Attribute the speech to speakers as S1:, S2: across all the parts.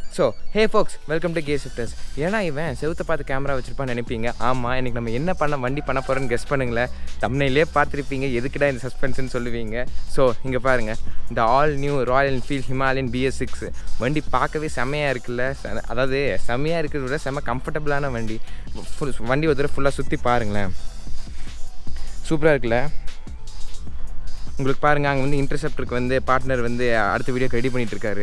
S1: so hey folks welcome to K shifters ஏன்னா இவன் செவுத்த பார்த்து கேமரா வச்சிருப்பான்னு நினைப்பீங்க ஆமாம் இன்னைக்கு நம்ம என்ன பண்ண வண்டி பண்ண போகிறோன்னு கெஸ் பண்ணுங்களேன் தமிழ்லேயே பார்த்துருப்பீங்க எதுக்குடா இந்த சஸ்பென்ஸ்னு சொல்லுவீங்க ஸோ இங்கே பாருங்கள் இந்த all new Royal Enfield Himalayan BS six வண்டி பார்க்கவே செம்மையாக இருக்குல்ல ச- அதாவது செம்மையாக இருக்கிறத விட செம்ம கம்ஃபர்டபுளான வண்டி ஃபுல் வண்டி ஒரு தடவை ஃபுல்லாக சுற்றி பாருங்களேன் சூப்பராக இருக்குல்ல உங்களுக்கு பாருங்கள் அங்கே வந்து இன்டர்செப்டருக்கு வந்து பார்ட்னர் வந்து அடுத்த வீடியோக்கு ரெடி பண்ணிட்டு இருக்காரு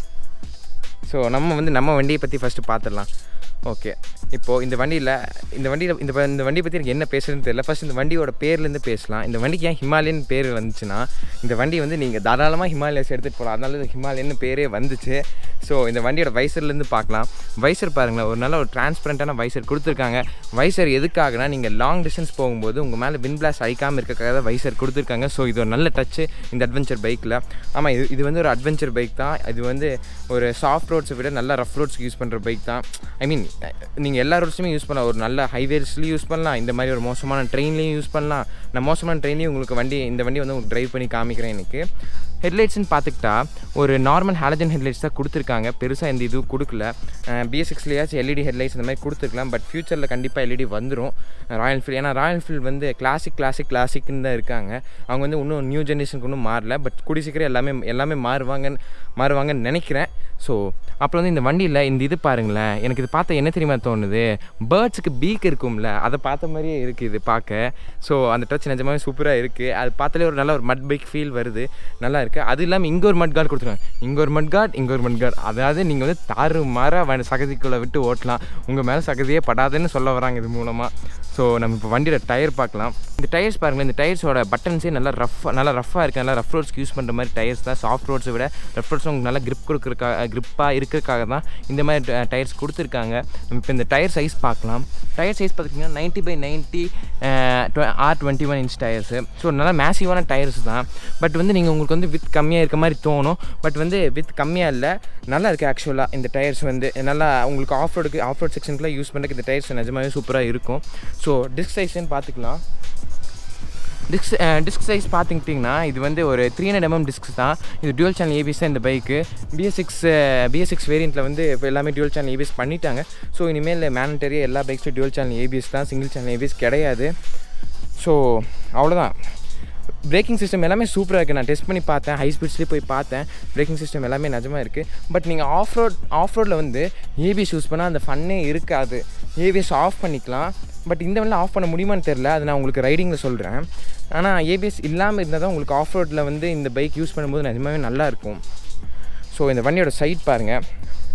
S1: ஸோ நம்ம வந்து நம்ம வண்டியை பற்றி ஃபஸ்ட்டு பார்த்துடலாம் ஓகே இப்போது இந்த வண்டியில் இந்த வண்டியில் இந்த வ- இந்த வண்டியை பற்றி எனக்கு என்ன பேசுறதுன்னு தெரியல ஃபஸ்ட் இந்த வண்டியோட பேர்லேருந்து பேசலாம் இந்த வண்டிக்கு ஏன் ஹிமாலயன் பேர் வந்துச்சுன்னா இந்த வண்டி வந்து நீங்கள் தாராளமாக ஹிமாலயஸ் எடுத்துகிட்டு போகலாம் அதனால இது ஹிமாலயன் பேரே வந்துச்சு ஸோ இந்த வண்டியோட வைசர்லேருந்து பார்க்கலாம் வைசர் பாருங்களேன் ஒரு நல்ல ஒரு டிரான்ஸ்பரண்ட்டான வைசர் கொடுத்துருக்காங்க வைசர் எதுக்காகனா நீங்கள் லாங் டிஸ்டன்ஸ் போகும்போது உங்கள் மேலே வின் பிளாஸ் அழிக்காமல் இருக்கக்காக தான் வைசர் கொடுத்துருக்காங்க ஸோ இது ஒரு நல்ல டச்சு இந்த அட்வென்ச்சர் பைக்கில் ஆமாம் இது இது வந்து ஒரு அட்வென்ச்சர் பைக் தான் இது வந்து ஒரு சாஃப்ட் ரோட்ஸை விட நல்ல ரஃப் ரோட்ஸ்க்கு யூஸ் பண்ணுற பைக் தான் ஐ மீன் நீங்கள் எல்லா ரோட்ஸுமே யூஸ் பண்ணலாம் ஒரு நல்ல ஹைவேஸ்லையும் யூஸ் பண்ணலாம் இந்த மாதிரி ஒரு மோசமான ட்ரெயின்லேயும் யூஸ் பண்ணலாம் நான் மோசமான ட்ரெயின்லேயும் உங்களுக்கு வண்டி இந்த வண்டி வந்து உங்களுக்கு ட்ரைவ் பண்ணி காமிக்கிறேன் எனக்கு ஹெட்லைட்ஸ்னு பார்த்துக்கிட்டா ஒரு நார்மல் ஹாலஜன் ஹெட்லைட்ஸ் தான் கொடுத்துருக்காங்க பெருசாக இந்த இது கொடுக்கல பிஎஸ் சிக்ஸ்லேயாச்சும் எல்இடி ஹெட்லைட்ஸ் இந்த மாதிரி கொடுத்துருக்கலாம் பட் ஃப்யூச்சரில் கண்டிப்பாக எல்இடி வந்துடும் ராயல் என்ஃபீல்ட் ஏன்னா ராயல் என்ஃபீல்ட் வந்து கிளாசிக் கிளாசிக் கிளாசிக்னு தான் இருக்காங்க அவங்க வந்து இன்னும் நியூ ஜென்ரேஷனுக்கு இன்னும் மாறல பட் கூடி சீக்கிரம் எல்லாமே எல்லாமே மாறுவாங்கன்னு மாறுவாங்கன்னு நினைக்கிறேன் ஸோ அப்புறம் வந்து இந்த வண்டியில் இந்த இது பாருங்களேன் எனக்கு இது பார்த்தா என்ன தெரியுமா தோணுது பேர்ட்ஸுக்கு பீக் இருக்கும்ல அதை பார்த்த மாதிரியே இருக்குது இது பார்க்க ஸோ அந்த டச் நிஜமாவே சூப்பராக இருக்குது அது பார்த்தாலே ஒரு நல்ல ஒரு மட் பைக் ஃபீல் வருது நல்லா இருக்குது அது இல்லாமல் இங்கே ஒரு மட் கார்டு கொடுத்துருக்காங்க இங்கே ஒரு மட் கார்டு இங்கே ஒரு மட் கார்டு அதாவது நீங்கள் வந்து தாறு மாற சகதிக்குள்ளே விட்டு ஓட்டலாம் உங்கள் மேலே சகதியே படாதுன்னு சொல்ல வராங்க இது மூலமாக ஸோ நம்ம இப்போ வண்டியோட டயர் பார்க்கலாம் இந்த டயர்ஸ் பாருங்களேன் இந்த டயர்ஸோட பட்டன்ஸே நல்லா ரஃப் நல்லா ரஃப்பாக இருக்குது நல்லா ரஃப் ரோட்ஸ்க்கு யூஸ் பண்ணுற மாதிரி டயர்ஸ் தான் சாஃப்ட் ரோட்ஸை விட ரஃப் ரோட்ஸ் உங்களுக்கு நல்லா grip கொடுக்குறக்காக grip-ஆ இருக்கிறதுக்காக தான் இந்த மாதிரி டயர்ஸ் கொடுத்துருக்காங்க நம்ம இப்போ இந்த டயர் சைஸ் பார்க்கலாம் டயர் சைஸ் பார்த்திங்கன்னா ninety by ninety R twenty one inch tyres so நல்லா மேசிவான டயர்ஸ் தான் பட் வந்து நீங்கள் உங்களுக்கு வந்து வித் கம்மியாக இருக்க மாதிரி தோணும் பட் வந்து வித் கம்மியாக இல்லை நல்லா இருக்குது ஆக்சுவலாக இந்த டயர்ஸ் வந்து நல்லா உங்களுக்கு ஆஃப் ரோடுக்கு ஆஃப் ரோட் செக்ஷனுக்குலாம் யூஸ் பண்ணுறதுக்கு இந்த டயர்ஸ் நிஜமாவே சூப்பராக இருக்கும் ஸோ டிஸ்க் சைஸ்ன்னு பார்த்துக்கலாம் டிஸ்க் டிஸ்க் சைஸ் பார்த்துக்கிட்டிங்கன்னா இது வந்து ஒரு த்ரீ ஹண்ட்ரட் எம்எம் டிஸ்க் தான் இது டியூல் சேனல் ஏபிஎஸ் தான் இந்த பைக்கு பிஎஸ் சிக்ஸ் பிஎஸ் சிக்ஸ் வேரியண்ட்டில் வந்து இப்போ எல்லாமே டியூல் சேனல் ஏபிஎஸ் பண்ணிட்டாங்க ஸோ இனிமேல் மேனட்டரியாக எல்லா பைக்ஸும் டியூல் சேனல் ஏபிஎஸ் தான் சிங்கிள் சேனல் ஏபிஎஸ் கிடையாது ஸோ அவ்வளோதான் பிரேக்கிங் சிஸ்டம் எல்லாமே சூப்பராக இருக்குது நான் டெஸ்ட் பண்ணி பார்த்தேன் ஹை ஸ்பீட்ஸ்லேயே போய் பார்த்தேன் பிரேக்கிங் சிஸ்டம் எல்லாமே நிஜமாக இருக்குது பட் நீங்கள் ஆஃப் ரோட் ஆஃப் ரோடில் வந்து ஏபிஎஸ் யூஸ் பண்ணால் அந்த ஃபன்னே இருக்காது ஏபிஎஸ் ஆஃப் பண்ணிக்கலாம் பட் இந்த வண்டியில் ஆஃப் பண்ண முடியுமான்னு தெரில அது நான் உங்களுக்கு ரைடிங்கில் சொல்கிறேன் ஆனால் ஏபிஎஸ் இல்லாமல் இருந்தால் தான் உங்களுக்கு ஆஃப் ரோட்டில் வந்து இந்த பைக் யூஸ் பண்ணும்போது நிஜமாவே நல்லா இருக்கும் ஸோ இந்த வண்டியோட சைட் பாருங்கள்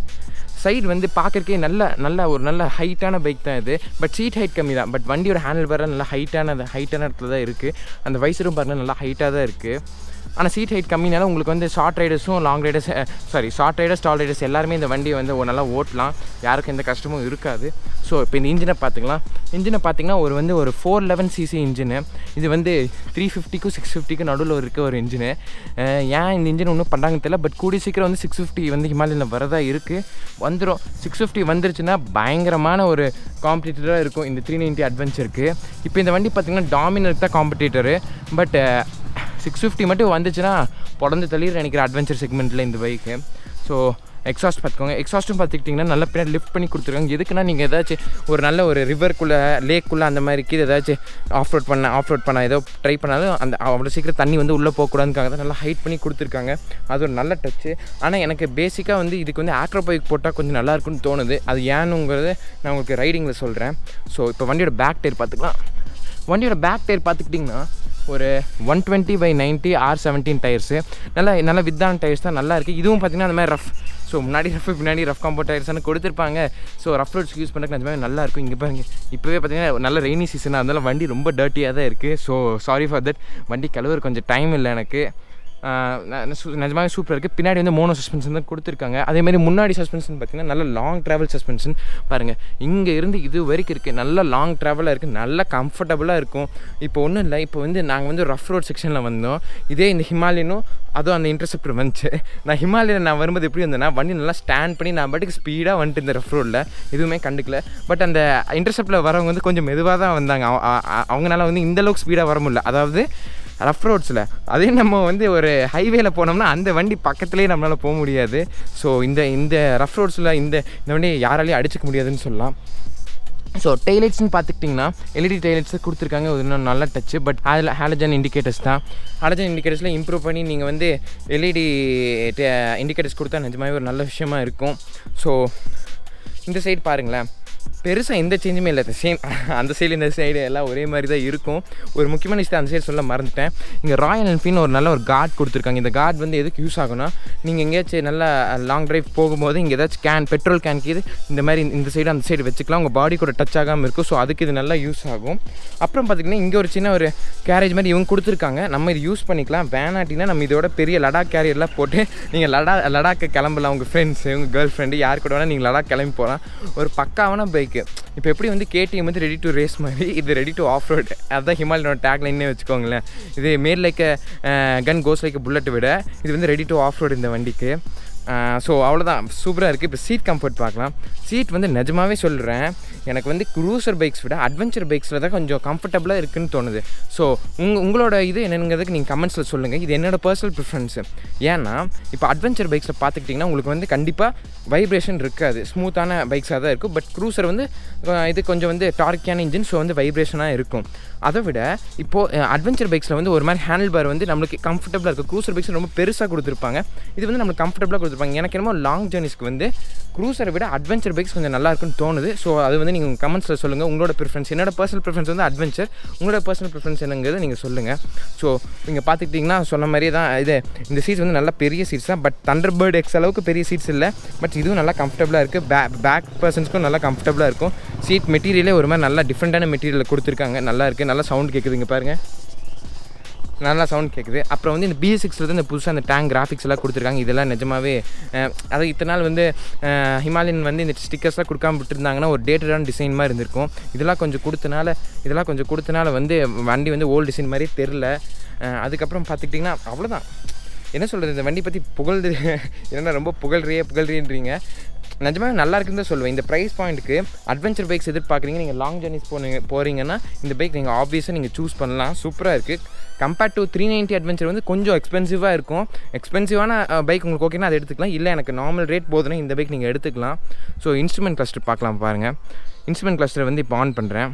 S1: சைடு வந்து பார்க்கறக்கே நல்ல நல்ல ஒரு நல்ல ஹைட்டான பைக் தான் இது பட் சீட் ஹைட் கம்மி தான் பட் வண்டியோட ஹேண்டில் பார் நல்லா ஹைட்டான ஹைட்டான இடத்துல தான் இருக்குது அந்த வைசரும் பாருங்கள் நல்லா ஹைட்டாக தான் இருக்குது ஆனால் சீட் ஹைட் கம்மினால உங்களுக்கு வந்து ஷார்ட் ரைடர்ஸும் long riders sorry short riders tall riders எல்லாருமே இந்த வண்டியை வந்து ஒரு நல்லா ஓட்டலாம் யாருக்கும் எந்த கஷ்டமும் இருக்காது ஸோ இப்போ இந்த இன்ஜினை பார்த்துக்கலாம் இன்ஜினை பார்த்தீங்கன்னா ஒரு வந்து ஒரு ஃபோர் லெவன் சிசி இன்ஜினு இது வந்து த்ரீ ஃபிஃப்டிக்கும் சிக்ஸ் ஃபிஃப்டிக்கும் நடுவில் இருக்க ஒரு இன்ஜினு ஏன் இந்த இன்ஜின் ஒன்றும் பண்ணுறாங்கன்னு தெரியல பட் கூடிய சீக்கிரம் வந்து சிக்ஸ் ஃபிஃப்டி வந்து ஹிமாலயில் வரதா இருக்குது வந்துடும் சிக்ஸ் ஃபிஃப்டி வந்துருச்சுன்னா பயங்கரமான ஒரு காம்படிட்டராக இருக்கும் இந்த த்ரீ நைன்ட்டி அட்வென்ச்சருக்கு இப்போ இந்த வண்டி பார்த்திங்கன்னா டாமினருக்கு தான் காம்படிட்டரு பட் சிக்ஸ் ஃபிஃப்டி மட்டும் வந்துச்சுன்னா பிறந்து தள்ளிடுற நினைக்கிற அட்வென்ச்சர் செக்மெண்ட்டில் இந்த பைக்கு ஸோ எக்ஸாஸ்ட் பார்த்துக்கோங்க எக்ஸாஸ்ட்டும் பார்த்துக்கிட்டிங்கன்னா நல்ல பின்னாடி லிஃப்ட் பண்ணி கொடுத்துருக்காங்க எதுக்குன்னா நீங்கள் ஏதாச்சும் ஒரு நல்ல ஒரு ரிவர்க்குள்ளே லேக்குள்ளே அந்த மாதிரி கீழே ஏதாச்சும் ஆஃப் ரோட் பண்ண ஆஃப் ரோட் பண்ண ஏதோ ட்ரை பண்ணாலும் அந்த அவ்வளோ சீக்கிரம் தண்ணி வந்து உள்ளே போகக்கூடாதுக்காக தான் நல்லா ஹைட் பண்ணி கொடுத்துருக்காங்க அது ஒரு நல்ல டச்சு ஆனால் எனக்கு பேசிக்காக வந்து இதுக்கு வந்து ஆக்ரோ பைக் போட்டால் கொஞ்சம் நல்லா இருக்கும்னு தோணுது அது ஏனுங்கிறது நான் உங்களுக்கு ரைடிங்கில் சொல்கிறேன் ஸோ இப்போ வண்டியோட பேக் டயர் பார்த்துக்கலாம் வண்டியோட பேக் டயர் பார்த்துக்கிட்டிங்கன்னா ஒரு one twenty by ninety R seventeen tyres நல்லா நல்ல வித்தான டயர்ஸ் தான் நல்லா இருக்குது இதுவும் பார்த்திங்கன்னா அந்த மாதிரி ரஃப் ஸோ முன்னாடி ரஃப் பின்னாடி ரஃப் காம்போ டயர்ஸ்னு கொடுத்துருப்பாங்க ஸோ ரஃப் ரோட்ஸ் யூஸ் பண்ணுறதுக்கு நிஜமாவே நல்லா இருக்கும் இங்கே பாருங்க இப்போவே பார்த்தீங்கன்னா நல்ல ரெய்னி சீசன் அதனால வண்டி ரொம்ப டர்ட்டியாக தான் இருக்குது ஸோ சாரி ஃபார் தட் வண்டி கழுவுற கொஞ்சம் டைம் இல்லை எனக்கு ஆஹ் ந- ந- சு- நிஜமாவே சூப்பராக இருக்குது பின்னாடி வந்து மோனோ சஸ்பென்ஷன் தான் கொடுத்துருக்காங்க அதேமாதிரி முன்னாடி சஸ்பென்ஷன் பார்த்தீங்கன்னா நல்ல லாங் ட்ராவல் சஸ்பென்ஷன் பாருங்கள் இங்கே இருந்து இது வரைக்கும் இருக்குது நல்ல லாங் ட்ராவலாக இருக்குது நல்ல கம்ஃபர்டபுளாக இருக்கும் இப்போ ஒன்றும் இல்லை இப்போ வந்து நாங்கள் வந்து ரஃப் ரோட் செக்ஷனில் வந்தோம் இதே இந்த ஹிமாலயனும் அதுவும் அந்த இன்டர்செப்டர் வந்துச்சு நான் ஹிமாலயன் நான் வரும்போது எப்படி வந்தேன்னா வண்டி நல்லா ஸ்டாண்ட் பண்ணி நான் பாட்டுக்கு ஸ்பீடாக வந்துட்டு இந்த ரஃப் ரோடில் எதுவுமே கண்டுக்கல பட் அந்த இன்டர்செப்டில் வரவங்க வந்து கொஞ்சம் மெதுவாக தான் வந்தாங்க அவ- அ- அ- அவங்களால வந்து இந்த அளவுக்கு ஸ்பீடாக வர முடியல அதாவது ரஃப் ரோட்ஸில் அதே நம்ம வந்து ஒரு ஹைவேல போனோம்னா அந்த வண்டி பக்கத்துலேயே நம்மளால் போக முடியாது ஸோ இந்த இந்த ரஃப் ரோட்ஸில் இந்த இந்த வண்டி யாராலையும் அடிச்சுக்க முடியாதுன்னு சொல்லலாம் ஸோ டெய்லைட்ஸ்னு பார்த்துக்கிட்டிங்கன்னா எல்இடி டெய்லைட்ஸ் கொடுத்துருக்காங்க இது இன்னும் நல்ல டச்சு பட் அதில் ஹாலஜன் இண்டிகேட்டர்ஸ் தான் ஹாலஜன் இண்டிகேட்டர்ஸில் இம்ப்ரூவ் பண்ணி நீங்கள் வந்து எல்இடி இண்டிகேட்டர்ஸ் கொடுத்தா நிஜமாவே ஒரு நல்ல விஷயமா இருக்கும் ஸோ இந்த சைடு பாருங்களேன் பெருசாக எந்த சேஞ்சுமே இல்லை சேம் அந்த சைடு இந்த சைடு எல்லாம் ஒரே மாதிரி தான் இருக்கும் ஒரு முக்கியமான விஷயத்தை அந்த சைடு சொல்ல மறந்துட்டேன் இங்கே ராயல் என்ஃபீல்னு ஒரு நல்ல ஒரு கார்டு கொடுத்துருக்காங்க இந்த கார்டு வந்து எதுக்கு யூஸ் ஆகும்னா நீங்கள் எங்கேயாச்சும் நல்லா லாங் டிரைவ் போகும்போது இங்கே ஏதாச்சும் கேன் பெட்ரோல் கேனுக்கு இது இந்த மாதிரி இந்த சைடு அந்த சைடு வச்சுக்கலாம் உங்கள் பாடி கூட டச் ஆகாமல் இருக்கும் ஸோ அதுக்கு இது நல்லா யூஸ் ஆகும் அப்புறம் பார்த்திங்கன்னா இங்கே ஒரு சின்ன ஒரு கேரேஜ் மாதிரி இவங்க கொடுத்துருக்காங்க நம்ம இது யூஸ் பண்ணிக்கலாம் வேணாட்டினா நம்ம இதோட பெரிய லடாக் கேரியர்லாம் போட்டு நீங்கள் லடா லடாக்கு கிளம்பலாம் உங்கள் ஃப்ரெண்ட்ஸு உங்கள் கேர்ள் ஃப்ரெண்டு யார் கூட வேணால் நீங்கள் லடாக் கிளம்பி போகலாம் ஒரு பக்காவான பைக்கு இப்போ எப்படி வந்து கேடிஎம் வந்து ரெடி டு ரேஸ் மாதிரி இது ரெடி டு ஆஃப் ரோடு அதுதான் ஹிமாலயோட டேக் லைன்னே வச்சுக்கோங்களேன் இது made like gun goes like Bullet விட இது வந்து ரெடி டு ஆஃப் ரோடு இந்த வண்டிக்கு ஸோ அவ்வளோதான் சூப்பராக இருக்குது இப்போ சீட் கம்ஃபர்ட் பார்க்கலாம் சீட் வந்து நிஜமாவே சொல்கிறேன் எனக்கு வந்து க்ரூசர் பைக்ஸ் விட அட்வென்ச்சர் பைக்ஸில் தான் கொஞ்சம் கம்ஃபர்டபுளாக இருக்குன்னு தோணுது ஸோ உங்க உங்களோட இது என்னங்கிறதுக்கு நீங்கள் கமெண்ட்ஸில் சொல்லுங்கள் இது என்னோட பர்சனல் ப்ரிஃபரன்ஸு ஏன்னா இப்போ அட்வென்ச்சர் பைக்ஸில் பார்த்துக்கிட்டிங்கன்னா உங்களுக்கு வந்து கண்டிப்பாக வைப்ரேஷன் இருக்காது ஸ்மூத்தான பைக்ஸாக தான் இருக்கும் பட் க்ரூசர் வந்து அஹ், இது கொஞ்சம் வந்து டார்க்கியான இன்ஜின் ஸோ வந்து வைப்ரேஷனாக இருக்கும் அதை விட இப்போது அட்வென்ச்சர் பைக்ஸில் வந்து ஒரு மாதிரி ஹேண்டில் பார் வந்து நம்மளுக்கு கம்ஃபர்டபுளாக இருக்கும் க்ரூசர் பைக்ஸ் ரொம்ப பெருசாக கொடுத்துருப்பாங்க இது வந்து நம்மளுக்கு கம்ஃபர்டபுளாக கொடுத்துருப்பாங்க எனக்கு என்னமோ லாங் ஜேர்னிஸ்க்கு வந்து க்ரூசரை விட அட்வென்ச்சர் பைக்ஸ் கொஞ்சம் நல்லா இருக்குன்னு தோணுது ஸோ அது வந்து நீங்கள் கமெண்ட்ஸில் சொல்லுங்கள் உங்களோட ப்ரிஃபரன்ஸ் என்னோட பர்சனல் ப்ரிஃபரன்ஸ் வந்து அட்வென்ச்சர் உங்களோட பர்சனல் ப்ரிஃபரன்ஸ் என்னங்கிறத நீங்கள் சொல்லுங்கள் ஸோ நீங்கள் பார்த்துக்கிட்டிங்கன்னா சொன்ன மாதிரியே தான் இது இந்த சீட்ஸ் வந்து நல்லா பெரிய சீட்ஸ் தான் பட் தண்டர் பேர்ட் எக்ஸ் அளவுக்கு பெரிய சீட்ஸ் இல்லை பட் இதுவும் நல்லா கம்ஃபர்டபுளாக இருக்குது பே பேக் பர்சன்ஸ்க்கும் நல்லா கம்ஃபர்டபுளாக இருக்கும் சீட் மெட்டீரியலே ஒரு மாதிரி நல்லா டிஃப்ரெண்ட்டான மெட்டீரியல் கொடுத்துருக்காங்க நல்லா இருக்குது நல்லா சவுண்ட் கேட்குதுங்க பாருங்கள் நல்லா சவுண்ட் கேட்குது அப்புறம் வந்து இந்த பிஎஸ் சிக்ஸில் இந்த புதுசாக அந்த டேங்க் கிராஃபிக்ஸ் எல்லாம் கொடுத்துருக்காங்க இதெல்லாம் நிஜமாவே அஹ், அது இத்தனை நாள் வந்து அஹ், ஹிமாலயன் வந்து இந்த ஸ்டிக்கர்ஸ்லாம் கொடுக்காம விட்டுருந்தாங்கன்னா ஒரு டேட்டடான டிசைன் மாதிரி இருந்திருக்கும் இதெல்லாம் கொஞ்சம் கொடுத்தனால இதெல்லாம் கொஞ்சம் கொடுத்தனால வந்து வண்டி வந்து ஓல்டு டிசைன் மாதிரி தெரில அஹ், அதுக்கப்புறம் பார்த்துக்கிட்டிங்கன்னா அவ்வளோதான் என்ன சொல்கிறது இந்த வண்டி பற்றி புகழ்ந்து என்னென்னா ரொம்ப புகழ்றியே புகழ்றின்றீங்க நிஜமாக நல்லா இருக்குன்னு தான் சொல்லுவேன் இந்த ப்ரைஸ் பாயிண்ட்டுக்கு அட்வென்ச்சர் பைக்ஸ் எதிர்பார்க்குறீங்க நீங்கள் லாங் ஜர்னிஸ் போனீங்க போகிறீங்கன்னா இந்த பைக் நீங்கள் ஆப்வியஸாக நீங்கள் சூஸ் பண்ணலாம் சூப்பராக இருக்குது compared to three ninety adventure வந்து கொஞ்சம் எக்ஸ்பென்சிவாக இருக்கும் எக்ஸ்பென்சிவான பைக் உங்களுக்கு ஓகேனா அதை எடுத்துக்கலாம் இல்லை எனக்கு நார்மல் ரேட் போதுன்னா இந்த பைக் நீங்கள் எடுத்துக்கலாம் ஸோ இன்ஸ்ட்ருமெண்ட் கிளஸ்டர் பார்க்கலாம் பாருங்கள் இன்ஸ்ட்ருமெண்ட் கிளஸ்டர் வந்து இப்போ ஆன் பண்ணுறேன்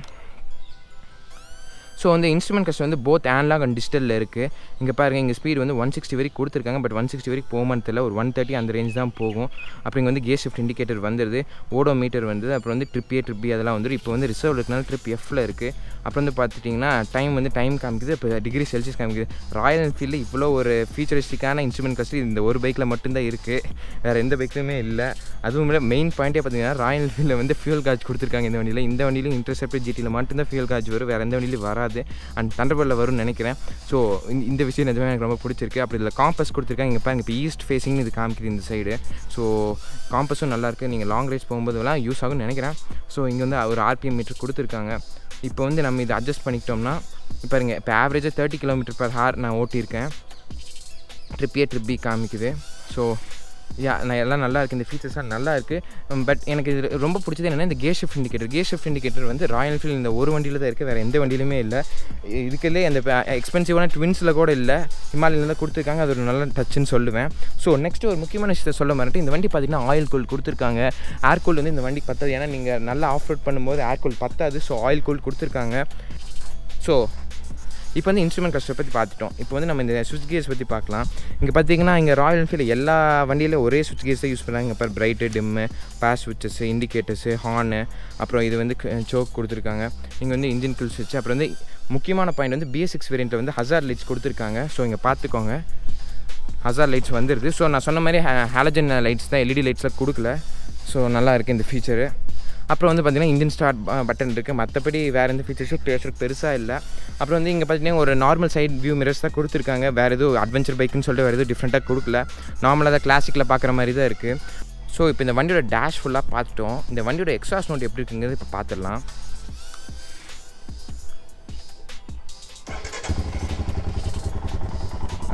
S1: ஸோ வந்து இன்ஸ்ட்ருமெண்ட் கஸ்ட் வந்து போத் ஆன்லாக் அண்ட் டிஜிட்டலில் இருக்குது இங்கே பாருங்கள் இங்கே ஸ்பீடு வந்து ஒன் சிக்ஸ்டி வரைக்கும் கொடுத்துருக்காங்க பட் ஒன் சிக்ஸ்டி வரைக்கும் போகுமான்னு தெரியல ஒரு ஒன் தேர்ட்டி அந்த ரேஞ்ச் தான் போகும் அப்புறம் இங்கே வந்து கேர் ஷிஃப்ட் இண்டிகேட்டர் வந்துடுது ஓடோ மீட்டர் வந்தது அப்புறம் வந்து ட்ரிப் ஏ ட்ரிப் அதெல்லாம் வந்துடும் இப்போ வந்து ரிசர்வ் இருக்கனால ட்ரிப் எஃப்ல இருக்குது அப்புறம் வந்து பார்த்துட்டிங்கன்னா டைம் வந்து டைம் காமிக்குது இப்போ டிகிரி செல்சியஸ் காமிக்குது ராயல் என்ஃபீல்டில் இவ்வளோ ஒரு ஃபியூச்சரிஸ்டிக்கான இன்ஸ்ட்ருமெண்ட் கஸ்ட் இந்த ஒரு பைக்கில் மட்டும்தான் இருக்குது வேறு எந்த பைக்லையுமே இல்லை அதுவும் இல்லை மெயின் பாயிண்ட்டே பார்த்தீங்கன்னா ராயல் என்ஃபீல்டில் வந்து ஃபியூல் கார்ஜ் கொடுத்துருக்காங்க இந்த வண்டியில் இந்த வண்டியிலும் இன்டர்செப்ட் ஜிடியில் மட்டும்தான் ஃபியூல் கார்ஜ் வரும் வேறு எந்த வண்டியிலும் வராது அண்ட் தண்டர்பர்டில் வரும்னு நினைக்கிறேன் ஸோ இந்த விஷயம் நிஜமே எனக்கு ரொம்ப பிடிச்சிருக்கு அப்படி இதில் காம்பஸ் கொடுத்துருக்காங்க இங்கே பாருங்க இப்போ ஈஸ்ட் ஃபேஸிங்னு இது காமிக்குது இந்த சைடு ஸோ காம்பஸும் நல்லாயிருக்கு நீங்கள் லாங் ரைட்ஸ் போகும்போதெல்லாம் யூஸ் ஆகும்னு நினைக்கிறேன் ஸோ இங்கே வந்து ஒரு ஆர்பிஎம் மீட்டர் கொடுத்துருக்காங்க இப்போ வந்து நம்ம இதை அட்ஜஸ்ட் பண்ணிக்கிட்டோம்னா இப்போ பாருங்க இப்போ ஆவரேஜாக தேர்ட்டி கிலோமீட்டர் பர் ஹார் நான் ஓட்டியிருக்கேன் ட்ரிப் ஏ ட்ரிப் பி காமிக்குது ஸோ யா நான் எல்லாம் நல்லா இருக்குது இந்த ஃபீச்சர்ஸ்லாம் நல்லா இருக்குது பட் எனக்கு இது ரொம்ப பிடிச்சது என்னென்னா இந்த gear shift indicator gear shift indicator வந்து ராயல் என்ஃபீல்டு இந்த ஒரு வண்டியில் தான் இருக்குது வேறு எந்த வண்டியிலுமே இல்லை இதுக்குள்ளே அந்த எக்ஸ்பென்சிவான ட்வின்ஸில் கூட இல்லை ஹிமாலயில் தான் கொடுத்துருக்காங்க அது ஒரு நல்ல டச்சுன்னு சொல்லுவேன் ஸோ நெக்ஸ்ட் ஒரு முக்கியமான விஷயத்தை சொல்ல மாட்டேன் இந்த வண்டி பார்த்தீங்கன்னா ஆயில் கூல் கொடுத்துருக்காங்க ஏர் கூல் வந்து இந்த வண்டிக்கு பத்தாது ஏன்னா நீங்கள் நல்லா ஆஃப் ரோட் பண்ணும்போது ஏர் கூல் பத்தாது ஸோ ஆயில் கூல் கொடுத்துருக்காங்க ஸோ இப்போ வந்து இன்ஸ்ட்ருமெண்ட் கஸ்டர் பற்றி பார்த்துட்டோம் இப்போ வந்து நம்ம இந்த சுவிட்ச் கேர்ஸ் பற்றி பார்க்கலாம் இங்கே பார்த்தீங்கன்னா இங்கே ராயல் என்ஃபீல்டு எல்லா வண்டியிலும் ஒரே சுவிட்ச் கேர்ஸ் தான் யூஸ் பண்ணுறாங்க இப்போ bright dim pass switches indicators horn அப்புறம் இது வந்து சோக் கொடுத்துருக்காங்க இங்கே வந்து இன்ஜின் கில் சுவிட்ச் அப்புறம் வந்து முக்கியமான பாயிண்ட் வந்து பிஎஸ் சிக்ஸ் வேரியண்ட்டில் வந்து ஹசார் லைட்ஸ் கொடுத்துருக்காங்க ஸோ இங்கே பார்த்துக்கோங்க ஹசார் லைட்ஸ் வந்துருது ஸோ நான் சொன்ன மாதிரி ஹாலஜன் லைட்ஸ் தான் எல்இடி லைட்ஸ்லாம் கொடுக்கல ஸோ நல்லா இருக்குது இந்த ஃபீச்சரு அப்புறம் வந்து பார்த்திங்கன்னா இன்ஜின் ஸ்டார்ட் பட்டன் இருக்குது மற்றபடி வேறு எந்த ஃபீச்சர்ஸும் பேசுறதுக்கு பெருசாக இல்லை அப்புறம் வந்து இங்கே பார்த்தீங்கன்னா ஒரு நார்மல் சைட் வியூ மிரர்ஸ் தான் கொடுத்துருக்காங்க வேறு எதுவும் அட்வென்ச்சர் பைக்குன்னு சொல்லிட்டு வேறு எதுவும் டிஃப்ரெண்ட்டாக கொடுக்கல நார்மலாக தான் கிளாசிக்கில் பார்க்குற மாதிரி தான் இருக்குது ஸோ இப்போ இந்த வண்டியோட டேஷ் ஃபுல்லாக பார்த்துட்டோம் இந்த வண்டியோட எக்ஸாஸ் நோட் எப்படி இருக்குங்கிறது இப்போ பார்த்துடலாம்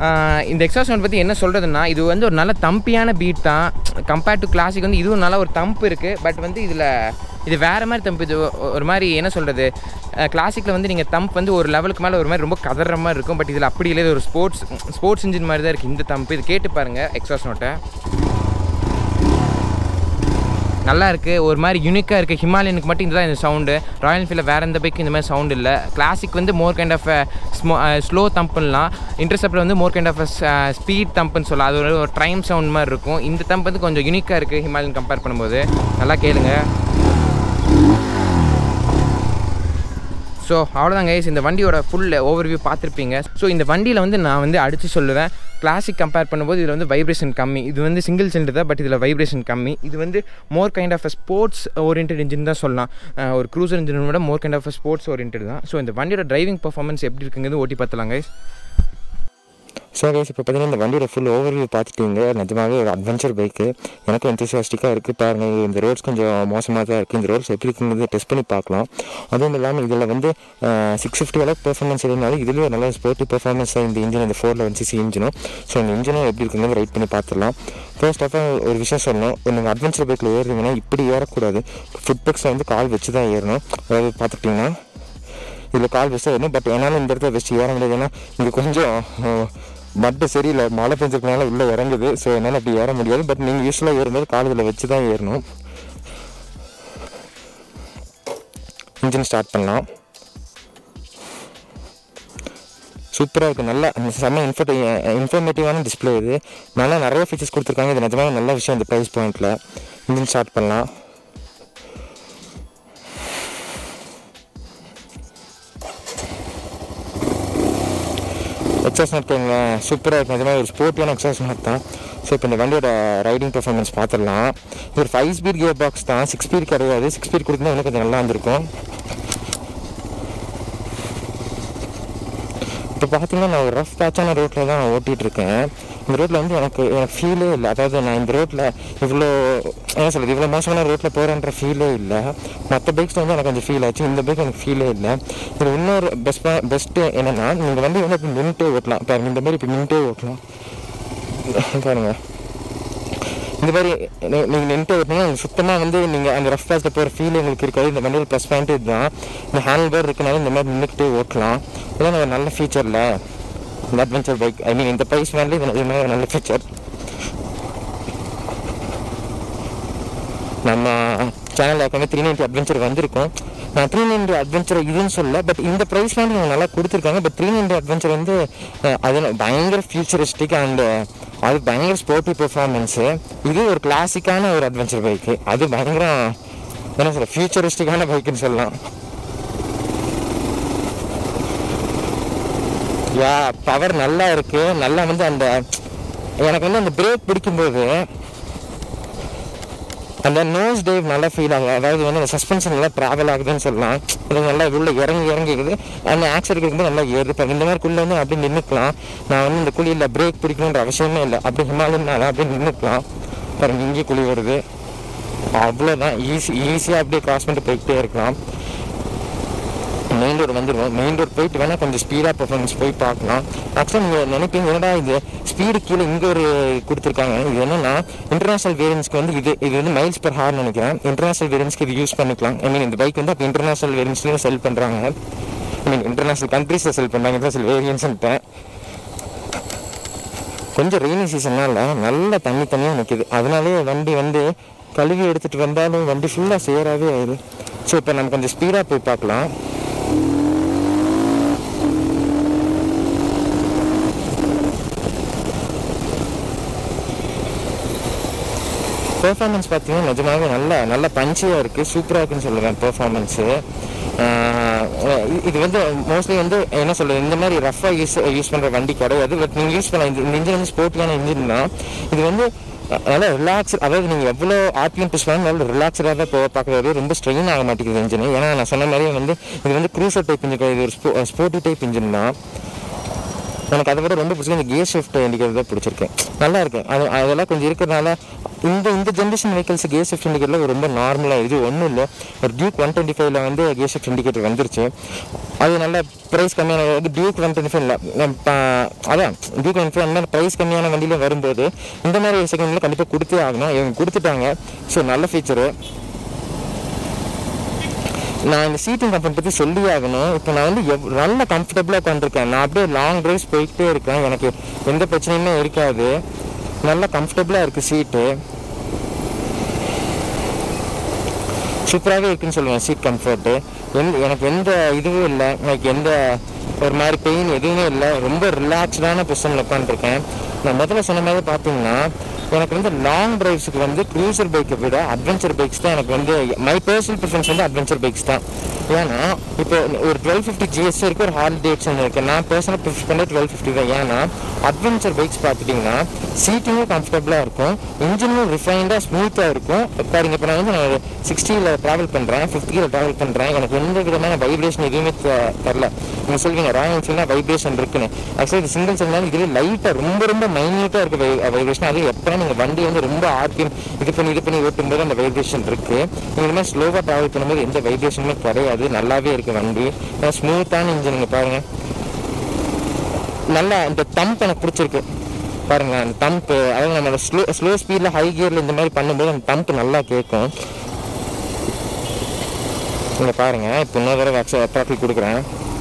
S1: ஆஹ் இந்த எக்ஸாஸ்ட் சவுண்ட் பற்றி என்ன சொல்கிறதுனா இது வந்து ஒரு நல்ல தம்பியான பீட் தான் கம்பேர்ட் டு கிளாசிக் வந்து இதுவும் நல்ல ஒரு தம்பு இருக்குது பட் வந்து இதில் இது வேறு மாதிரி தம்பு இது ஒ- ஒரு மாதிரி என்ன சொல்கிறது கிளாசிக்கில் வந்து நீங்கள் தம்ப் வந்து ஒரு லெவலுக்கு மேலே ஒரு மாதிரி ரொம்ப கதற மாதிரி இருக்கும் பட் இதில் அப்படி இல்லை இது ஒரு ஸ்போர்ட்ஸ் ஸ்போர்ட்ஸ் இன்ஜின் மாதிரி தான் இருக்குது இந்த தம்பு இது கேட்டு பாருங்கள் எக்ஸாஸ்ட் நோட்டை நல்லா இருக்குது ஒரு மாதிரி யூனிக்காக இருக்குது ஹிமாலயனுக்கு மட்டும் இதுதான் இந்த சவுண்டு ராயல் என்ஃபீல்டில் வேறு எந்த பைக்கும் இந்த மாதிரி சவுண்ட் இல்லை கிளாசிக் வந்து மோர் கைண்ட் ஆஃப் ஸ்மோ ஸ்லோ தம்புலாம் இன்டர்செப்டில் வந்து மோர் கைண்ட் ஆஃப் ஸ்பீட் தம்புன்னு சொல்லலாம் அது ஒரு- ஒரு ட்ரைம் சவுண்ட் மாதிரி இருக்கும் இந்த தம்ப் வந்து கொஞ்சம் யூனிக்காக இருக்குது ஹிமாலயன் கம்பேர் பண்ணும்போது நல்லா கேளுங்க ஸோ அவ்வளோதான் கைஸ் இந்த வண்டியோட ஃபுல் ஓவர்வியூ பார்த்துருப்பீங்க ஸோ இந்த வண்டியில் வந்து நான் வந்து அடித்து சொல்லுவேன் கிளாசிக் கம்பேர் பண்ணும்போது இதில் வந்து வைப்ரேஷன் கம்மி இது வந்து சிங்கிள் சிலிண்டர் தான் பட் இதில் வைப்ரேஷன் கம்மி இது வந்து more kind of sports orient engine தான் சொல்லலாம் அஹ் ஒரு க்ரூசர் இன்ஜின் விட more kind of sports orient தான் ஸோ இந்த வண்டியோட டிரைவிங் பர்ஃபார்மன்ஸ் எப்படி இருக்குங்கிறது ஓட்டி பார்த்துலாம் கைஸ்
S2: ஸோ கைஸ் இப்போ பார்த்தீங்கன்னா இந்த வண்டியோட ஃபுல் ஓவர்வியூ பார்த்துட்டீங்க நிஜமாவே ஒரு அட்வென்ச்சர் பைக்கு எனக்கும் எந்தூசியாஸ்டிக்காக இருக்குது பாருங்கள் இந்த ரோட்ஸ் கொஞ்சம் மோசமாக தான் இருக்குது இந்த ரோட்ஸ் எப்படி இருக்குங்கிறது டெஸ்ட் பண்ணி பார்க்கலாம் அதுவும் இல்லாமல் இதில் வந்து சிக்ஸ் ஃபிஃப்டி அளவுக்கு பெர்ஃபார்மன்ஸ் இருந்தாலும் இதுலேயும் நல்ல ஸ்போர்ட்டி பெர்ஃபார்மன்ஸ் இந்த இன்ஜின் இந்த ஃபோர் லெவன் சிசி இன்ஜினும் ஸோ இந்த இன்ஜினும் எப்படி இருக்குங்கிறது ரைட் பண்ணி பார்த்துடலாம் ஃபர்ஸ்ட் ஆஃப் ஆல் ஒரு விஷயம் சொல்லணும் நீங்கள் அட்வென்ச்சர் பைக்கில் ஏறுறீங்கன்னா இப்படி ஏறக்கூடாது ஃபுட் பெக்ஸில் வந்து கால் வச்சு தான் ஏறணும் அதாவது பார்த்துக்கிட்டிங்கன்னா இதில் கால் வச்சு ஏறணும் பட் என்னால் இந்த இடத்துல வச்சு ஏற முடியாது ஏன்னா இங்கே கொஞ்சம் மட்டு சரியில்லை மழை பெஞ்சதுனால உள்ளே இறங்குது ஸோ என்னால் அப்படி ஏற முடியாது பட் நீங்கள் யூஸ்வலாக ஏறும்போது கால் இதில் வச்சு தான் ஏறணும் இன்ஜின் ஸ்டார்ட் பண்ணலாம் சூப்பராக இருக்குது நல்லா செம்ம இன்ஃபர்ட் இன்ஃபர்மேட்டிவான டிஸ்பிளே இது நல்லா நிறைய ஃபீச்சர்ஸ் கொடுத்துருக்காங்க இது நிஜமாக நல்ல விஷயம் இந்த ப்ரைஸ் பாயிண்ட்டில் இன்ஜின் ஸ்டார்ட் பண்ணலாம் எக்ஸாஸ் நோட்டுங்க சூப்பராக இருக்கும் நிஜமாக ஒரு ஸ்போர்ட்டியான எக்ஸாஸ் நோட் தான் ஸோ இப்போ இந்த வண்டியோட ரைடிங் பெர்ஃபார்மன்ஸ் பார்த்துடலாம் இது ஒரு ஃபைவ் ஸ்பீட் கியர் பாக்ஸ் தான் சிக்ஸ் ஸ்பீட் கிடையாது சிக்ஸ் ஸ்பீட் கொடுத்தா இன்னும் கொஞ்சம் நல்லா இருந்திருக்கும் இப்போ பார்த்தீங்கன்னா நான் ஒரு ரஃப் பேட்சான ரோட்டில் தான் ஓட்டிகிட்டு இருக்கேன் இந்த ரோட்டில் வந்து எனக்கு எனக்கு ஃபீலே இல்லை அதாவது நான் இந்த ரோட்டில் இவ்வளோ என்ன சொல்கிறது இவ்வளோ மோசமான ரோட்டில் போகிறேன்ற ஃபீலே இல்லை மற்ற பைக்ஸ் வந்து எனக்கு கொஞ்சம் ஃபீல் ஆச்சு இந்த பைக் எனக்கு ஃபீலே இல்லை இது இன்னொரு பெஸ்ட் பெஸ்ட்டு என்னென்னா நீங்கள் வண்டி வந்து இப்போ மினிட்டே ஓட்டலாம் பாருங்க இந்த மாதிரி இப்போ மினிட்டே ஓட்டலாம் பாருங்கள் இந்த மாதிரி நீ- நீங்க நின்று ஓட்டினா சுத்தமாக வந்து நீங்கள் அந்த ரஃப் பேஸில் போகிற ஃபீல் உங்களுக்கு இருக்காது இந்த வண்டியில் ப்ளஸ் பாயிண்ட் இதுதான் இந்த ஹேண்ட் பேர் இருக்கனால இந்த மாதிரி நின்றுக்கிட்டே ஓட்டலாம் இதெல்லாம் ஒரு நல்ல ஃபீச்சரில் இந்த அட்வென்ச்சர் பைக் ஐ மீன் இந்த ப்ரைஸ் மேலே இது இது மாதிரி ஒரு நல்ல ஃபீச்சர் நம்ம சேனலில் ஏற்கனவே த்ரீ நைன்டி அட்வென்ச்சர் வந்திருக்கும் நான் த்ரீ நைன்டி அட்வென்ச்சர் இதுன்னு சொல்ல பட் இந்த ப்ரைஸ்லாம் அவங்க நல்லா கொடுத்துருக்காங்க பட் த்ரீ நைன்டி அட்வென்ச்சர் வந்து அஹ், அது பயங்கர ஃபியூச்சரிஸ்டிக் அண்ட் அது பயங்கர ஸ்போர்ட்டி பெர்ஃபார்மன்ஸு இது ஒரு கிளாசிக்கான ஒரு அட்வென்ச்சர் பைக்கு அது பயங்கர என்ன சொல்ல ஃபியூச்சரிஸ்டிக்கான பைக்குன்னு சொல்லலாம் யா பவர் நல்லா இருக்கு நல்லா வந்து அந்த எனக்கு வந்து அந்த பிரேக் பிடிக்கும்போது அந்த நோஸ் டேவ் நல்லா ஃபீல் ஆகும் அதாவது வந்து அந்த சஸ்பென்ஷன் நல்லா ட்ராவல் ஆகுதுன்னு சொல்லலாம் அது நல்லா உள்ள இறங்கி இறங்கிக்குது அந்த ஆக்சர் இருக்கும்போது நல்லா ஏறுது இப்போ இந்த மாதிரி குள்ள வந்து அப்படி நின்றுக்கலாம் நான் வந்து இந்த குழியில் பிரேக் பிடிக்கணுன்ற அவசியமே இல்லை அப்படி ஹிமாலயனால அப்படியே நின்றுக்கலாம் பாருங்க இங்கே குழி வருது அவ்வளோதான் ஈஸி ஈஸியாக அப்படியே கிராஸ் பண்ணிட்டு போய்கிட்டே இருக்கலாம் மெயின் ரோடு வந்துடுவோம் மெயின் ரோடு போயிட்டு வேணால் கொஞ்சம் ஸ்பீடாக பர்ஃபார்மன்ஸ் போய் பார்க்கலாம் ஆக்சுவலாக நீங்கள் நினைப்பீங்க என்னடா இது ஸ்பீடு கீழே இங்கே ஒரு கொடுத்துருக்காங்க இது என்னன்னா இன்டர்நேஷனல் வேரியன்ஸ்க்கு வந்து இது இது வந்து மைல்ஸ் per ஹார்னு நினைக்கிறேன் இன்டர்நேஷனல் வேரியன்ஸ்க்கு இது யூஸ் பண்ணிக்கலாம் ஐ மீன் இந்த பைக் வந்து அப்போ இன்டர்நேஷனல் வேரியன்ஸ்லேயும் செல் பண்ணுறாங்க ஐ மீன் இன்டர்நேஷனல் கண்ட்ரீஸில் செல் பண்ணுறாங்க இன்டர்நேஷனல் வேரியன்ஸ்ன்ட்டேன் கொஞ்சம் ரெய்னி சீசன்னால நல்ல தண்ணி தண்ணியாக நிற்கிது அதனாலே வண்டி வந்து கழுவி எடுத்துகிட்டு வந்தாலும் வண்டி ஃபுல்லாக சேராகவே ஆயிடுது ஸோ இப்போ நம்ம கொஞ்சம் ஸ்பீடாக போய் பார்க்கலாம் பெர்ஃபார்மன்ஸ் பார்த்தீங்கன்னா நிஜமாவே நல்ல நல்ல பஞ்சியாக இருக்குது சூப்பராக இருக்குன்னு சொல்லுவேன் பெர்ஃபார்மன்ஸு இது வந்து மோஸ்ட்லி வந்து என்ன சொல்கிறது இந்த மாதிரி ரஃபாக யூஸ் யூஸ் பண்ணுற வண்டி கிடையாது பட் நீங்கள் யூஸ் பண்ணலாம் இந்த இன்ஜின் வந்து ஸ்போர்ட்டியான இன்ஜின் தான் இது வந்து அஹ், நல்லா ரிலாக்ஸ் அதாவது நீங்கள் எவ்வளோ ஆர்பிஎம் புஷ் பண்ணாலும் நல்ல ரிலாக்ஸடாக தான் போக பார்க்குறது ரொம்ப ஸ்ட்ரெயின் ஆக மாட்டேங்குது இன்ஜின் ஏன்னா நான் சொன்ன மாதிரியே வந்து இது வந்து க்ரூசர் டைப் இன்ஜின் இது ஒரு ஸ்போ ஸ்போர்ட்டி டைப் இன்ஜின் தான் எனக்கு அதை விட ரொம்ப பிடிச்சது இந்த கியர் ஷிஃப்ட் இண்டிகேட்டர் தான் பிடிச்சிருக்கு நல்லா இருக்கு அது அதெல்லாம் கொஞ்சம் இருக்கிறதுனால இந்த இந்த ஜென்ரேஷன் வெஹிக்கல்ஸுக்கு ஏ ஷிஃப்ட் இண்டிகேட்டர் ரொம்ப நார்மலாக இது ஒன்றும் இல்லை ஒரு டியூக் ஒன் டுவெண்ட்டி ஃபைவ்ல வந்து ஏ ஷிஃப்ட் இண்டிகேட்டர் வந்துருச்சு அது நல்ல ப்ரைஸ் கம்மியான டியூக் ஒன் டுவெண்ட்டி ஃபைவ் இல்லை அதான் டியூக் ஒன் ஃபைவ் அந்த மாதிரி ப்ரைஸ் கம்மியான வண்டியில் வரும்போது இந்த மாதிரி செகண்டில் கண்டிப்பாக கொடுத்தே ஆகணும் இவங்க கொடுத்துட்டாங்க ஸோ நல்ல ஃபீச்சரு நான் இந்த சீட்டிங் கம்பெனி பற்றி சொல்லி ஆகணும் இப்போ நான் வந்து எவ் நல்ல கம்ஃபர்டபுளாக உட்காந்துருக்கேன் நான் அப்படியே லாங் ட்ரைவ்ஸ் போயிட்டே இருக்கேன் எனக்கு எந்த பிரச்சனையுமே இருக்காது நல்லா கம்ஃபர்டபுளாக இருக்குது சீட்டு சூப்பராகவே இருக்குன்னு சொல்லுவேன் சீட் கம்ஃபர்ட்டு எந்த எனக்கு எந்த இதுவும் இல்லை எனக்கு எந்த ஒரு மாதிரி பெயின் எதுவுமே இல்லை ரொம்ப ரிலாக்ஸ்டான பொசிஷனில் உட்காந்துருக்கேன் நான் முதல்ல சொன்ன மாதிரி பார்த்தீங்கன்னா எனக்கு வந்து லாங் டிரைவ்ஸுக்கு வந்து க்ரூசர் பைக்கை விட அட்வென்ச்சர் பைக்ஸ் தான் எனக்கு வந்து மை பர்சனல் ப்ரிஃபரன்ஸ் வந்து அட்வென்ச்சர் பைக்ஸ் தான் ஏன்னா இப்போ ஒரு டுவெல் ஃபிஃப்டி ஜிஎஸ் இருக்குது ஒரு ஹார்லி டேட்ஸன் இருக்குது நான் பர்சனல் ப்ரிஃபர் பண்ண டுவெல் ஃபிஃப்டி தான் ஏன்னா அட்வென்ச்சர் பைக்ஸ் பார்த்துட்டிங்கன்னா சீட்டிங்கும் கம்ஃபர்டபுளாக இருக்கும் இன்ஜினும் ரிஃபைண்டாக ஸ்மூத்தாக இருக்கும் பாருங்க இப்போ நான் வந்து நான் சிக்ஸ்டியில் ட்ராவல் பண்ணுறேன் ஃபிஃப்டியில் ட்ராவல் பண்ணுறேன் எனக்கு எந்த விதமான வைப்ரேஷன் எதுவுமே தெ- தெரில நீங்கள் சொல்வீங்க ராயல் என்ஃபீல்டாக வைப்ரேஷன் இருக்குன்னு ஆக்சுவலி இது சிங்கிள் செல்னாலும் இதுலேயே லைட்டாக ரொம்ப ரொம்ப மைன்யூட்டாக இருக்குது வை வைப்ரேஷன் அது எப்போ நீங்கள் வண்டி வந்து ரொம்ப ஆர்பிஎம் இது பண்ணி இது பண்ணி ஓட்டும்போது அந்த வைப்ரேஷன் இருக்குது நீங்கள் இந்த மாதிரி ஸ்லோவாக ட்ராவல் பண்ணும்போது எந்த வைப்ரேஷனுமே கிடையாது நல்லாவே இருக்குது வண்டி ஸ்மூத்தான இன்ஜின் நீங்கள் பாருங்கள் நல்லா இந்த தம்ப் எனக்கு பிடிச்சிருக்கு பாருங்க அந்த தம்ப் அதாவது நம்ம ஸ்லோ ஸ்லோ ஸ்பீடில் ஹை கியரில் இந்த மாதிரி பண்ணும்போது அந்த தம்ப் நல்லா கேட்கும் இங்கே பாருங்க இப்போ இன்னொரு தடவை அட்ராக்டிவ் கொடுக்குறேன்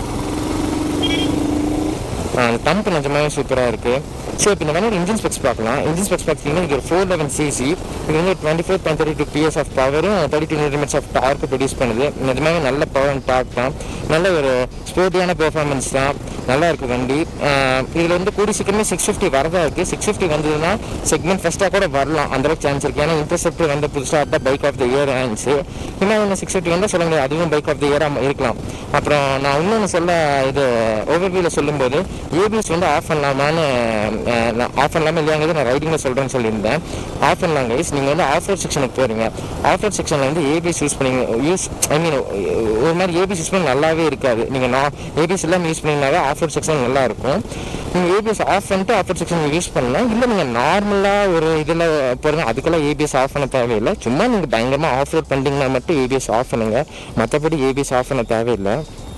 S2: ஆ, அந்த தம்ப் நிஜமாவே சூப்பராக இருக்குது ஸோ இப்போ இந்த மாதிரி இன்ஜின் ஸ்பெக்ஸ் பார்க்கலாம் இன்ஜின் ஸ்பெக்ஸ் பார்த்தீங்கன்னா இது ஒரு ஃபோர் லெவன் சிசி இது வந்து twenty four point thirty two PS of பவரும் தேர்ட்டி டூ நிமிட்ஸ் ஆஃப் டார்க்கு ப்ரொடியூஸ் பண்ணுது நிஜமாவே நல்ல பவர் அண்ட் டார்க் தான் நல்ல ஒரு ஸ்போர்ட்டியான பெர்ஃபார்மன்ஸ் தான் நல்லா இருக்கு வண்டி இதில் வந்து கூடி சீக்கிரமே சிக்ஸ் ஃபிஃப்டி வரதா இருக்குது சிக்ஸ் ஃபிஃப்டி வந்ததுன்னா செக்மெண்ட் ஃபஸ்ட்டாக கூட வரலாம் அந்த அளவுக்கு சான்ஸ் இருக்குது ஏன்னா இன்டர்செப்ட் வந்த புதுசாக தான் பைக் ஆஃப் த இயர் ஆயிடுச்சு இன்னும் சிக்ஸ் ஃபிஃப்டி வந்தால் சொல்ல முடியாது அதுவும் பைக் ஆஃப் த இயராக இருக்கலாம் அப்புறம் நான் இன்னொன்று சொல்ல இது ஓவர்வியூவில் சொல்லும்போது ஏபிஎஸ் வந்து ஆஃப் பண்ணலாமான்னு அஹ், நான் ஆஃப் பண்ணலாமா இல்லையாங்கிறது நான் ரைடிங்கில் சொல்கிறேன்னு சொல்லியிருந்தேன் ஆஃப் பண்ணலாம் கைஸ் நீங்கள் வந்து ஆஃப் ரோட் செக்ஷனுக்கு போகிறீங்க ஆஃப் ரோட் செக்ஷனில் வந்து ஏபிஎஸ் யூஸ் பண்ணி யூஸ் ஐ மீன் ஒரு மாதிரி ஏபிஎஸ் யூஸ் பண்ண நல்லாவே இருக்காது நீங்கள் நான் ஏபிஎஸ் எல்லாம் யூஸ் பண்ணிங்கனாவே ஆஃப் ரோட் செக்ஷன் நல்லா இருக்கும் நீங்கள் ஏபிஎஸ் ஆஃப் பண்ணிட்டு ஆஃப் ரோட் செக்ஷன் யூஸ் பண்ணலாம் இல்லை நீங்கள் நார்மலாக ஒரு இதில் போகிறீங்க அதுக்கெல்லாம் ஏபிஎஸ் ஆஃப் பண்ண தேவையில்லை சும்மா நீங்கள் பயங்கரமாக ஆஃப் ரோட் பண்ணிட்டீங்கன்னா மட்டும் ஏபிஎஸ் ஆஃப் பண்ணுங்க மற்றபடி ஏபிஎஸ் ஆஃப் பண்ண தேவையில்லை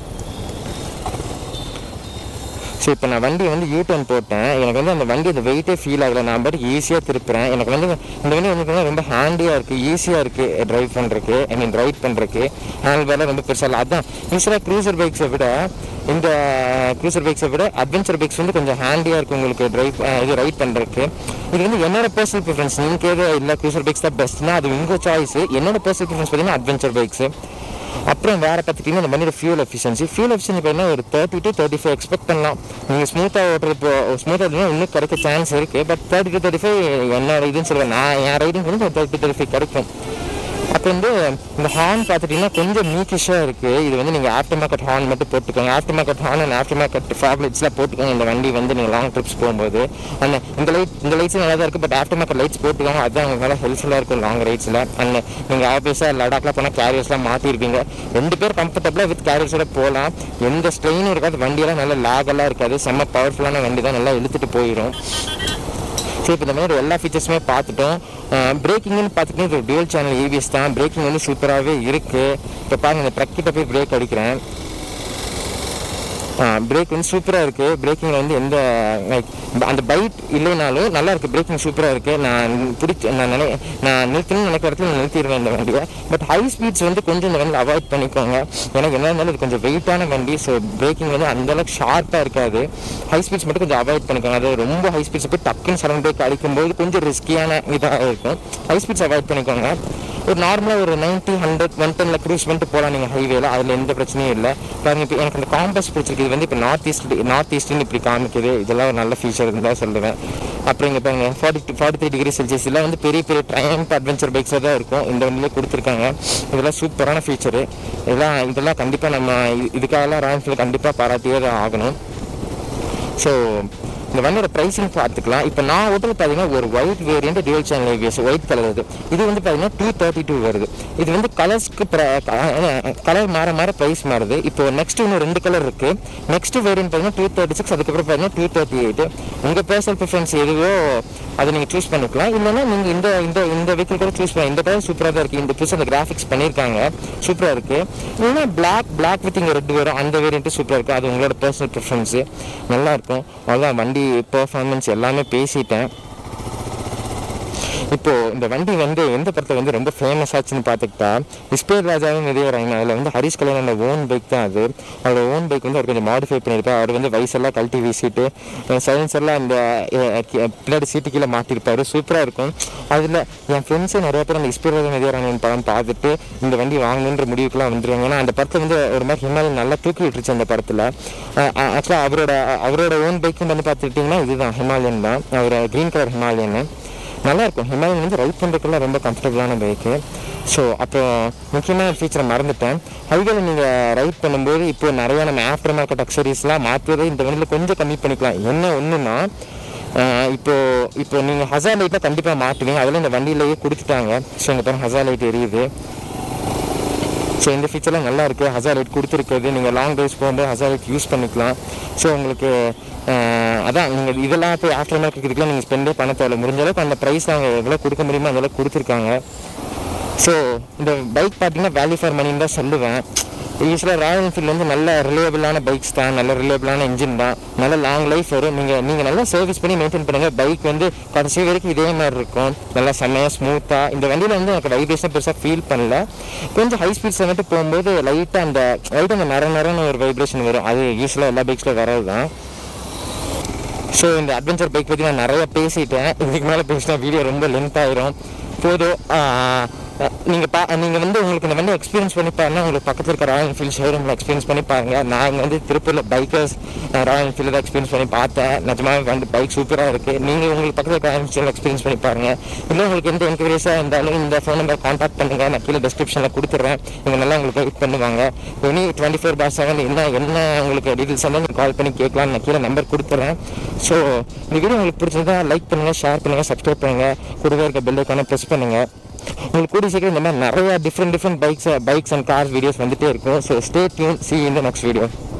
S2: ஸோ இப்போ நான் வண்டி வந்து யூ டர்ன் போட்டேன் எனக்கு வந்து அந்த வண்டி அந்த வெயிட்டே ஃபீல் ஆகலை நான் பாட்டுக்கு ஈஸியாக திருப்புறேன் எனக்கு வந்து இந்த வண்டி வந்து பார்த்தீங்கன்னா ரொம்ப ஹேண்டியாக இருக்குது ஈஸியாக இருக்குது ட்ரைவ் பண்ணுறதுக்கு ஐ மீன் ரைட் பண்ணுறதுக்கு ஹேண்ட் பேர்லாம் ரொம்ப பெருசாக இல்லை அதான் யூஸ்வலாக க்ரூசர் பைக்ஸை விட இந்த க்ரூசர் பைக்ஸை விட அட்வென்ச்சர் பைக்ஸ் வந்து கொஞ்சம் ஹேண்டியாக இருக்குது உங்களுக்கு ட்ரைவ் இது ரைட் பண்ணுறதுக்கு இது வந்து என்னோட பர்சனல் ப்ரிஃபரன்ஸ் நீங்கள் எது இல்லை க்ரூசர் பைக்ஸ் தான் பெஸ்ட்னா அது உங்கள் சாய்ஸ் என்னோட பர்சனல் ப்ரிஃபரன்ஸ் பார்த்தீங்கன்னா அட்வென்ச்சர் பைக்ஸு அப்புறம் வேறு பார்த்துட்டிங்கன்னா இந்த வண்டியோட ஃபியூல் எஃபிஷியன்சி ஃபியூல் எஃபிஷியன்சி பார்த்தீங்கன்னா ஒரு thirty to thirty five expect பண்ணலாம் நீங்கள் ஸ்மூத்தாக ஓட்டுறது இப்போ ஸ்மூத்தாக ஓட்டுறது இன்னும் கிடைக்க சான்ஸ் இருக்குது but thirty to thirty five என்னோட இதுன்னு சொல்லுவேன் நான் என் ரைடிங் வந்து ஒரு தேர்ட்டி தேர்ட்டி ஃபைவ் கிடைக்கும் அப்புறம் வந்து இந்த ஹார்ன் பார்த்துட்டிங்கன்னா கொஞ்சம் மீக்கிஷாக இருக்குது இது வந்து நீங்கள் ஆஃப்டர் மார்க்கெட் ஹார்ன் மட்டும் போட்டுக்கோங்க after market horn and after market ஃபேப்லெட்ஸ்லாம் போட்டுக்கோங்க இந்த வண்டி வந்து நீங்கள் லாங் ட்ரிப்ஸ் போகும்போது அண்ட் இந்த லைட் இந்த லைட்ஸ் நல்லா தான் இருக்குது பட் ஆஃப்டர் மார்க்கெட் லைட்ஸ் போட்டுக்கோங்க அதுதான் உங்களுக்கு நல்லா ஹெல்ப்ஃபுல்லாக இருக்கும் லாங் ரைட்ஸில் அண்ட் நீங்கள் ஆஃபீஸாக லடாக்லாம் போனால் கேரியர்ஸ்லாம் மாற்றிருப்பீங்க ரெண்டு பேர் கம்ஃபர்டபுளாக வித் கேரியர்ஸோட போகலாம் எந்த ஸ்ட்ரெயினும் இருக்காது வண்டியெல்லாம் நல்லா லேகெல்லாம் இருக்காது செம்ம பவர்ஃபுல்லான வண்டி தான் நல்லா இழுத்துட்டு போயிடும் சரி இப்போ இந்த மாதிரி எல்லா ஃபீச்சர்ஸுமே பார்த்துட்டோம் பிரேக்கிங்னு பார்த்துட்டு இது டியூல் சேனல் ஏபிஎஸ் தான் பிரேக்கிங் வந்து சூப்பராகவே இருக்குது இப்போ பாருங்க இந்த ட்ரக் கிட்ட போய் பிரேக் அடிக்கிறேன் பிரேக் வந்து சூப்பராக இருக்குது பிரேக்கிங்கில் வந்து எந்த like, அந்த பைட் இல்லைனாலும் நல்லா இருக்குது பிரேக்கிங் சூப்பராக இருக்குது நான் பிடிச்ச நான் நினை நான் நிறுத்தணும்னு நினைக்கிற இடத்துல நான் நிறுத்திடுவேன் இந்த வண்டியை பட் ஹை ஸ்பீட்ஸ் வந்து கொஞ்சம் இந்த வண்டியில் அவாய்ட் பண்ணிக்கோங்க எனக்கு என்ன இருந்தாலும் இது கொஞ்சம் வெயிட்டான வண்டி ஸோ பிரேக்கிங் வந்து அந்தளவுக்கு ஷார்ப்பாக இருக்காது ஹை ஸ்பீட்ஸ் மட்டும் கொஞ்சம் அவாய்ட் பண்ணிக்கோங்க அது ரொம்ப ஹை ஸ்பீட்ஸ் போய் டக்குன்னு சடன் பிரேக் அடிக்கும்போது கொஞ்சம் ரிஸ்கியான இதாக இருக்கும் ஹை ஸ்பீட்ஸ் அவாய்ட் பண்ணிக்கோங்க ஒரு நார்மலாக ஒரு நைன்ட்டி ஹண்ட்ரட் ஒன் டென்னில் க்ரூஸ் பண்ணிட்டு போகலாம் நீங்கள் ஹைவேல அதில் எந்த பிரச்சனையும் இல்லை பாருங்க இப்போ எனக்கு அந்த காம்பஸ் பிடிச்சிருக்கு இது வந்து இப்போ நார்த் ஈஸ்ட் நார்த் ஈஸ்ட்னு இப்படி காமிக்குது இதெல்லாம் ஒரு நல்ல ஃபீச்சர் இருந்தால் சொல்லுவேன் அப்புறம் இங்கே பாருங்க forty forty three degree Celsius எல்லாம் வந்து பெரிய பெரிய ட்ரையம்ப் அட்வென்ச்சர் பைக்ஸாக தான் இருக்கும் இந்த வண்டியிலே கொடுத்துருக்காங்க இதெல்லாம் சூப்பரான ஃபீச்சரு இதெல்லாம் இதெல்லாம் கண்டிப்பாக நம்ம இது- இதுக்காகலாம் ராயல் என்ஃபீல்டு கண்டிப்பாக பாராட்டியே தான் ஆகணும் ஸோ இந்த வண்டியோட ப்ரைஸிங் பார்த்துக்கலாம் இப்போ நான் ஓட்டல் பார்த்தீங்கன்னா ஒரு white variant dual channel ABS white colour இது இது வந்து பார்த்தீங்கன்னா டூ தேர்ட்டி டூ வருது இது வந்து கலர்ஸ்க்கு கலர் மாற மாற ப்ரைஸ் மாறுது இப்போ நெக்ஸ்ட் இன்னும் ரெண்டு கலர் இருக்கு நெக்ஸ்ட் வேரியன்ட் பார்த்தீங்கன்னா டூ தேர்ட்டி சிக்ஸ் அதுக்கப்புறம் பார்த்தீங்கன்னா டூ தேர்ட்டி எயிட் உங்கள் பர்சனல் ப்ரிஃபரன்ஸ் எதுவோ அதை நீங்கள் சூஸ் பண்ணிக்கலாம் இல்லைன்னா நீங்கள் இந்த இந்த இந்த வெஹிக்கிள் கூட சூஸ் பண்ணி இந்த கலர் சூப்பராக தான் இருக்குது இந்த புதுசு அந்த கிராஃபிக்ஸ் பண்ணியிருக்காங்க சூப்பராக இருக்குது இல்லைன்னா பிளாக் பிளாக் வித் இங்கே ரெட் வரும் அந்த வேரியண்ட்டு சூப்பராக இருக்குது அது உங்களோட பர்சனல் ப்ரிஃபரன்ஸு நல்லாயிருக்கும் அவ்வளோதான் வண்டி பெர்ஃபார்மன்ஸ் எல்லாமே பேசிட்டேன் இப்போ இந்த வண்டி வந்து எந்த படத்தில் வந்து ரொம்ப ஃபேமஸ் ஆச்சுன்னு பார்த்துக்கிட்டா இஸ்பேர் ராஜாவும் இதே வராங்க அதில் வந்து ஹரிஷ் கல்யாணோட ஓன் பைக் தான் அது அவரோட ஓன் பைக் வந்து அவர் கொஞ்சம் மாடிஃபை பண்ணியிருப்பார் அவர் வந்து வயசெல்லாம் கழட்டி வீசிட்டு சைலன்சர்லாம் அந்த அஹ், கி- பின்னாடி சீட்டு கீழே மாட்டியிருப்பார் சூப்பராக இருக்கும் அதில் என் ஃப்ரெண்ட்ஸு நிறைய பேர் அந்த இஸ்பேர் ராஜா இதே படம் பார்த்துட்டு இந்த வண்டி வாங்கணுன்ற முடிவுக்குலாம் வந்துருவாங்க ஏன்னா அந்த படத்தில் வந்து ஒரு மாதிரி ஹிமாலயன் நல்லா தூக்கி விட்டுருச்சு அந்த படத்தில் ஆக்சுவலாக அவரோட அவரோட ஓன் பைக்கும் வந்து பார்த்துக்கிட்டிங்கன்னா இதுதான் ஹிமாலயன் தான் அவர் க்ரீன் கலர் ஹிமாலயன் நல்லா இருக்கும் ஹிமாலயன் வந்து ரைட் பண்ணுறதுக்குலாம் ரொம்ப கம்ஃபர்டபுளான பைக்கு ஸோ அப்போ முக்கியமான ஃபீச்சரை மறந்துட்டேன் ஹைவேல நீங்கள் ரைட் பண்ணும்போது இப்போ நிறையா நம்ம ஆஃப்டர் மார்க்கெட் அக்சரிஸ்லாம் மாற்றுறதை இந்த வண்டியில் கொஞ்சம் கம்மி பண்ணிக்கலாம் என்ன ஒன்றுனா இப்போ இப்போ நீங்கள் ஹசார் லைட்லாம் கண்டிப்பாக மாட்டுவீங்க அதில் இந்த வண்டியிலேயே கொடுத்துட்டாங்க ஸோ இங்கே பாருங்க ஹசார் லைட் எரியுது ஸோ இந்த ஃபீச்சர்லாம் நல்லா இருக்குது ஹசார் லைட் கொடுத்துருக்குது நீங்கள் லாங் ட்ரைவ்ஸ் போகும்போது ஹசார் லைட் யூஸ் பண்ணிக்கலாம் ஸோ உங்களுக்கு அஹ், அதான் நீங்கள் இதெல்லாம் போய் ஆஃப்டர் மார்க்கெட் இதுக்கெல்லாம் நீங்கள் ஸ்பெண்டே பண்ண தேவை முடிஞ்ச அளவுக்கு அந்த ப்ரைஸ் அவங்க எவ்வளோ கொடுக்க முடியுமோ அந்த அளவுக்கு கொடுத்துருக்காங்க ஸோ இந்த பைக் பார்த்தீங்கன்னா வேல்யூ ஃபார் மணின்னு தான் சொல்லுவேன் யூஸ்வலாக ராயல் என்ஃபீல்டு வந்து நல்ல ரிலேபிளான பைக்ஸ் தான் நல்ல ரிலேபிளான இன்ஜின் தான் நல்ல லாங் லைஃப் வரும் நீங்கள் நீங்கள் நல்லா சர்வீஸ் பண்ணி மெயின்டைன் பண்ணுங்கள் பைக் வந்து கடைசி வரைக்கும் இதே மாதிரி இருக்கும் நல்லா செம்மையாக ஸ்மூத்தாக இந்த வண்டியில் வந்து எனக்கு வைப்ரேஷன் பெருசாக ஃபீல் பண்ணல கொஞ்சம் ஹை ஸ்பீட்ஸில் வந்துட்டு போகும்போது லைட்டாக அந்த லைட்டாக அந்த நர நரன்னு ஒரு வைப்ரேஷன் வரும் அது யூஸ்வலாக எல்லா பைக்ஸில் வர்றது தான் ஸோ இந்த அட்வென்ச்சர் பைக் பற்றி நான் நிறைய பேசிட்டேன் இதுக்கு மேலே பேசினா வீடியோ ரொம்ப லென்த் ஆயிரும் போதும் நீங்கள் பா நீங்கள் வந்து உங்களுக்கு இந்த வண்டி எக்ஸ்பீரியன்ஸ் பண்ணி பாருங்க உங்களுக்கு பக்கத்தில் இருக்க ராயல் என்ஃபீல்டு ஷோரூமில் எக்ஸ்பீரியன்ஸ் பண்ணி பாருங்க நான் இங்கே வந்து திருப்பூரில் பைக்கர்ஸ் ராயல் என்ஃபீல்டு தான் எக்ஸ்பீரியன்ஸ் பண்ணி பார்த்தேன் நிஜமாவே வந்து பைக் சூப்பராக இருக்குது நீங்கள் உங்களுக்கு பக்கத்தில் இருக்க ராயல் என்ஃபீல்டு எக்ஸ்பீரியன்ஸ் பண்ணி பாருங்க இல்லை உங்களுக்கு எந்த என்கொயரிஸாக இருந்தாலும் இந்த ஃபோன் நம்பர் கான்டாக்ட் பண்ணுங்கள் நான் கீழே டிஸ்கிரிப்ஷனில் கொடுத்துட்றேன் இவங்க நல்லா உங்களுக்கு கைட் பண்ணுவாங்க any twenty four by seven என்ன என்ன உங்களுக்கு டீட்டெயில்ஸ் இருந்தாலும் நீங்கள் கால் பண்ணி கேட்கலாம் நான் கீழே நம்பர் கொடுத்துட்றேன் ஸோ இந்த வீடியோ உங்களுக்கு பிடிச்சிருந்தா லைக் பண்ணுங்கள் ஷேர் பண்ணுங்கள் சப்ஸ்கிரைப் பண்ணுங்கள் கூடவே இருக்க பெல் ஐக்கானை ப்ரெஸ் பண்ணுங்கள் உங்களுக்கு கூடிய சீக்கிரம் இந்த மாதிரி நிறைய different different bikes bikes and cars videos வந்துட்டே இருக்கும் ஸோ ஸ்டே டியூன் சி இந்த நெக்ஸ்ட் வீடியோ